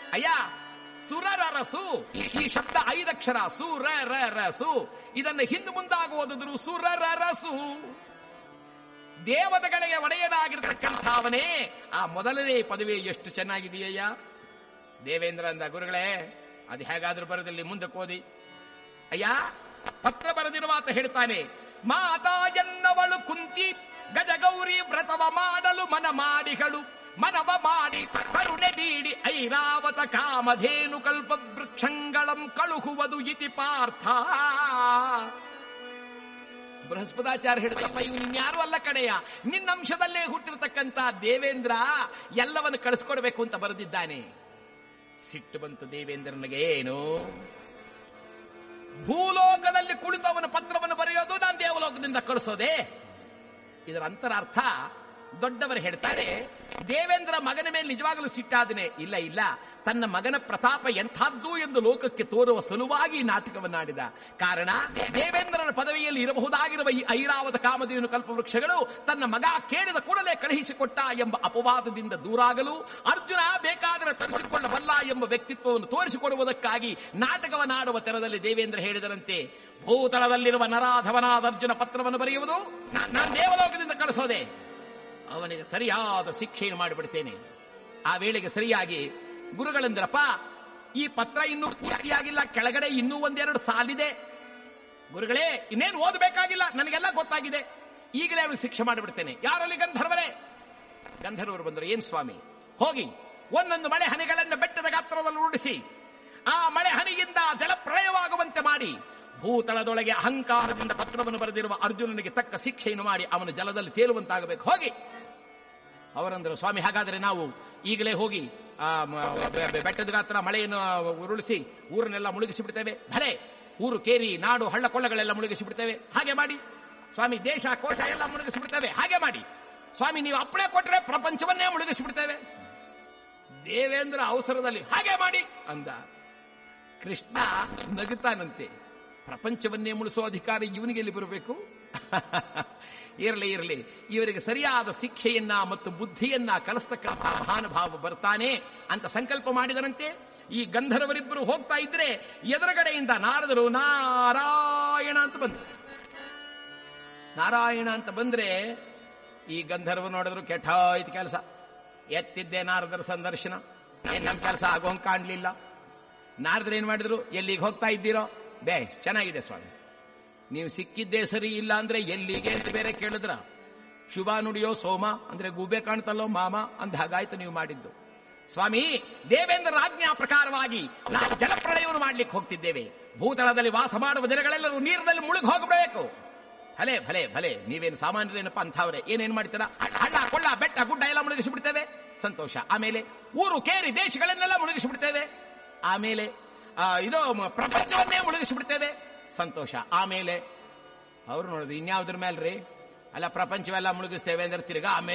ಅಯ್ಯ ಸುರರ ರಸು ಈ ಶಬ್ದ ಐದಕ್ಷರ ಸು ರ ರ ರ ಸು ಇದನ್ನು ಹಿಂದೆ ಮುಂದಾಗಿ ಓದಿದ್ರು ಸುರರ ರಸು ದೇವತೆಗಳಿಗೆ ಒಡೆಯನಾಗಿರ್ತಕ್ಕಂಥವನೇ ಆ ಮೊದಲನೇ ಪದವಿ ಎಷ್ಟು ಚೆನ್ನಾಗಿದೆಯಯ್ಯ ದೇವೇಂದ್ರ ಅಂದ ಗುರುಗಳೇ ಅದು ಹೇಗಾದ್ರೂ ಬರೋದಿಲ್ಲಿ ಮುಂದಕ್ಕೆ ಓದಿ ಅಯ್ಯ ಪತ್ರ ಬರೆದಿರುವ ಆತ ಹೇಳ್ತಾನೆ ಮಾತಾ ಎನ್ನವಳು ಕುಂತಿ ಗಜಗೌರಿ ವ್ರತವ ಮಾಡಲು ಮನ ಮಾಡಿಗಳು ಮನವ ಮಾಡಿ ಕರುಣೆ ನೀಡಿ ಐರಾವತ ಕಾಮಧೇನು ಕಲ್ಪ ವೃಕ್ಷಂಗಳಂ ಕಳುಹುವುದು ಇತಿ ಪಾರ್ಥ ಬೃಹಸ್ಪತಾಚಾರ್ಯ ಹೇಳ್ತಪ್ಪ ಇವನು ಇನ್ಯಾರು ಅಲ್ಲ ಕಡೆಯ ನಿನ್ನ ಅಂಶದಲ್ಲೇ ಹುಟ್ಟಿರತಕ್ಕಂತ ದೇವೇಂದ್ರ ಎಲ್ಲವನ್ನು ಕಳಿಸ್ಕೊಡ್ಬೇಕು ಅಂತ ಬರೆದಿದ್ದಾನೆ ಸಿಟ್ಟು ಬಂತು ದೇವೇಂದ್ರನಿಗೆ ಏನು ಭೂಲೋಕದಲ್ಲಿ ಕುಳಿತು ಅವನ ಪತ್ರವನ್ನು ಬರೆಯೋದು ನಾನು ದೇವಲೋಕದಿಂದ ಕಳಿಸೋದೆ ಇದರ ಅಂತರಾರ್ಥ ದೊಡ್ಡವರು ಹೇಳ್ತಾರೆ ದೇವೇಂದ್ರ ಮಗನ ಮೇಲೆ ನಿಜವಾಗಲೂ ಸಿಟ್ಟಾದನೆ ಇಲ್ಲ ಇಲ್ಲ ತನ್ನ ಮಗನ ಪ್ರತಾಪ ಎಂಥದ್ದು ಎಂದು ಲೋಕಕ್ಕೆ ತೋರುವ ಸಲುವಾಗಿ ಈ ನಾಟಕವನ್ನಾಡಿದ ಕಾರಣ ದೇವೇಂದ್ರನ ಪದವಿಯಲ್ಲಿ ಇರಬಹುದಾಗಿರುವ ಈ ಐರಾವತ ಕಾಮಧೇನು ಕಲ್ಪವೃಕ್ಷಗಳು ತನ್ನ ಮಗ ಕೇಳಿದ ಕೂಡಲೇ ಕಳುಹಿಸಿಕೊಟ್ಟ ಎಂಬ ಅಪವಾದದಿಂದ ದೂರಾಗಲು ಅರ್ಜುನ ಬೇಕಾದರೆ ತರಿಸಿಕೊಳ್ಳಬಲ್ಲ ಎಂಬ ವ್ಯಕ್ತಿತ್ವವನ್ನು ತೋರಿಸಿಕೊಡುವುದಕ್ಕಾಗಿ ನಾಟಕವನ್ನಾಡುವ ತೆರದಲ್ಲಿ ದೇವೇಂದ್ರ ಹೇಳಿದರಂತೆ ಭೂತಳದಲ್ಲಿರುವ ನರಾಧವನಾದ ಅರ್ಜುನ ಪತ್ರವನ್ನು ಬರೆಯುವುದು ನಾನು ದೇವಲೋಕದಿಂದ ಕಳಿಸೋದೆ ಅವನಿಗೆ ಸರಿಯಾದ ಶಿಕ್ಷೆಯನ್ನು ಮಾಡಿಬಿಡ್ತೇನೆ ಆ ವೇಳೆಗೆ ಸರಿಯಾಗಿ ಗುರುಗಳೆಂದ್ರಪ್ಪ ಈ ಪತ್ರ ಇನ್ನೂ ಪೂರ್ತಿಯಾಗಿಲ್ಲ ಕೆಳಗಡೆ ಇನ್ನೂ ಒಂದೆರಡು ಸಾಲಿದೆ ಗುರುಗಳೇ ಇನ್ನೇನು ಓದಬೇಕಾಗಿಲ್ಲ ನನಗೆಲ್ಲ ಗೊತ್ತಾಗಿದೆ ಈಗಲೇ ಅವನಿಗೆ ಶಿಕ್ಷೆ ಮಾಡಿಬಿಡ್ತೇನೆ ಯಾರಲ್ಲಿ ಗಂಧರ್ವರೇ ಗಂಧರ್ವರು ಬಂದರು ಏನ್ ಸ್ವಾಮಿ ಹೋಗಿ ಒಂದೊಂದು ಮಳೆ ಹನಿಗಳನ್ನು ಬೆಟ್ಟದ ಗಾತ್ರದಲ್ಲಿ ಉರುಳಿಸಿ ಆ ಮಳೆ ಹನಿಯಿಂದ ಜಲಪ್ರಳಯವಾಗುವಂತೆ ಮಾಡಿ ಭೂತಳದೊಳಗೆ ಅಹಂಕಾರದಿಂದ ಪತ್ರವನ್ನು ಬರೆದಿರುವ ಅರ್ಜುನನಿಗೆ ತಕ್ಕ ಶಿಕ್ಷೆಯನ್ನು ಮಾಡಿ ಅವನು ಜಲದಲ್ಲಿ ತೇಲುವಂತಾಗಬೇಕು ಹೋಗಿ ಅವರಂದರು ಸ್ವಾಮಿ ಹಾಗಾದರೆ ನಾವು ಈಗಲೇ ಹೋಗಿ ಆ ಮ- ಬೆ- ಬೆ- ಬೆಟ್ಟದ ಗಾತ್ರ ಮಳೆಯನ್ನು ಉರುಳಿಸಿ ಊರನ್ನೆಲ್ಲ ಮುಳುಗಿಸಿ ಬಿಡ್ತೇವೆ ಭಲೆ ಊರು ಕೇರಿ ನಾಡು ಹಳ್ಳ ಕೊಳ್ಳಗಳೆಲ್ಲ ಮುಳುಗಿಸಿ ಬಿಡ್ತೇವೆ ಹಾಗೆ ಮಾಡಿ ಸ್ವಾಮಿ ದೇಶ ಕೋಶ ಎಲ್ಲ ಮುಳುಗಿಸಿ ಬಿಡ್ತೇವೆ ಹಾಗೆ ಮಾಡಿ ಸ್ವಾಮಿ ನೀವು ಅಪ್ಪಣೆ ಕೊಟ್ಟರೆ ಪ್ರಪಂಚವನ್ನೇ ಮುಳುಗಿಸಿ ಬಿಡ್ತೇವೆ ದೇವೇಂದ್ರ ಅವಸರದಲ್ಲಿ ಹಾಗೆ ಮಾಡಿ ಅಂದ ಕೃಷ್ಣ ನಗುತ್ತಾನಂತೆ ಪ್ರಪಂಚವನ್ನೇ ಮುಳಿಸೋ ಅಧಿಕಾರ ಇವನಿಗೆ ಎಲ್ಲಿ ಬರಬೇಕು ಇರಲಿ ಇರಲಿ ಇವರಿಗೆ ಸರಿಯಾದ ಶಿಕ್ಷೆಯನ್ನ ಮತ್ತು ಬುದ್ಧಿಯನ್ನ ಕಲಿಸ್ತಕ್ಕಂಥ ಮಹಾನುಭಾವ ಬರ್ತಾನೆ ಅಂತ ಸಂಕಲ್ಪ ಮಾಡಿದರಂತೆ ಈ ಗಂಧರ್ವರಿಬ್ಬರು ಹೋಗ್ತಾ ಇದ್ರೆ ಎದುರುಗಡೆಯಿಂದ ನಾರದರು ನಾರಾಯಣ ಅಂತ ಬಂದರು ನಾರಾಯಣ ಅಂತ ಬಂದ್ರೆ ಈ ಗಂಧರ್ವ ನೋಡಿದ್ರು ಕೆಟ್ಟಾಯ್ತು ಕೆಲಸ ಎತ್ತಿದ್ದೆ ನಾರದರ ಸಂದರ್ಶನ ಏನ್ ನಮ್ ಕೆಲಸ ಆಗೋಂಗ್ ಕಾಣ್ಲಿಲ್ಲ ನಾರದ್ರು ಏನ್ ಮಾಡಿದ್ರು ಎಲ್ಲಿಗೆ ಹೋಗ್ತಾ ಇದ್ದೀರೋ ಬೇಸ್ ಚೆನ್ನಾಗಿದೆ ಸ್ವಾಮಿ ನೀವು ಸಿಕ್ಕಿದ್ದೇ ಸರಿ ಇಲ್ಲ ಅಂದ್ರೆ ಎಲ್ಲಿಗೆ ಅಂತ ಬೇರೆ ಕೇಳಿದ್ರ ಶುಭ ನುಡಿಯೋ ಸೋಮ ಅಂದ್ರೆ ಗೂಬೆ ಕಾಣ್ತಲ್ಲೋ ಮಾಮ ಅಂದ ಹಾಗಾಯ್ತು ನೀವು ಮಾಡಿದ್ದು ಸ್ವಾಮಿ ದೇವೇಂದ್ರ ಆಜ್ಞಾ ಪ್ರಕಾರವಾಗಿ ನಾವು ಜಲಪ್ರಳಯವನ್ನು ಮಾಡ್ಲಿಕ್ಕೆ ಹೋಗ್ತಿದ್ದೇವೆ ಭೂತಳದಲ್ಲಿ ವಾಸ ಮಾಡುವ ಜನಗಳೆಲ್ಲರೂ ನೀರಿನಲ್ಲಿ ಮುಳುಗಿ ಹೋಗಬೇಕು ಭಲೆ ಭಲೆ ಭಲೆ ನೀವೇನು ಸಾಮಾನ್ಯರೇನಪ್ಪ ಅಂಥವ್ರೆ ಏನೇನ್ ಮಾಡ್ತೀರಾ ಹಳ್ಳ ಕೊಳ್ಳ ಬೆಟ್ಟ ಗುಡ್ಡ ಎಲ್ಲ ಮುಳುಗಿಸಿ ಬಿಡ್ತೇವೆ ಸಂತೋಷ ಆಮೇಲೆ ಊರು ಕೇರಿ ದೇಶಗಳನ್ನೆಲ್ಲ ಮುಳುಗಿಸಿ ಬಿಡ್ತೇವೆ ಆಮೇಲೆ ಆ, ಇದು ಮ- ಪ್ರಪಂಚವನ್ನೇ ಮುಳುಗಿಸಿ ಬಿಡ್ತೇವೆ ಸಂತೋಷ ಆಮೇಲೆ ಅವ್ರು ನೋಡಿದ್ರು ಇನ್ಯಾವ್ದ್ರ ಮೇಲ್ರಿ ಅಲ್ಲ ಪ್ರಪಂಚವೆಲ್ಲ ಮುಳುಗಿಸ್ತೇವೆ ಅಂದ್ರೆ ತಿರ್ಗಾ ಆಮೇಲೆ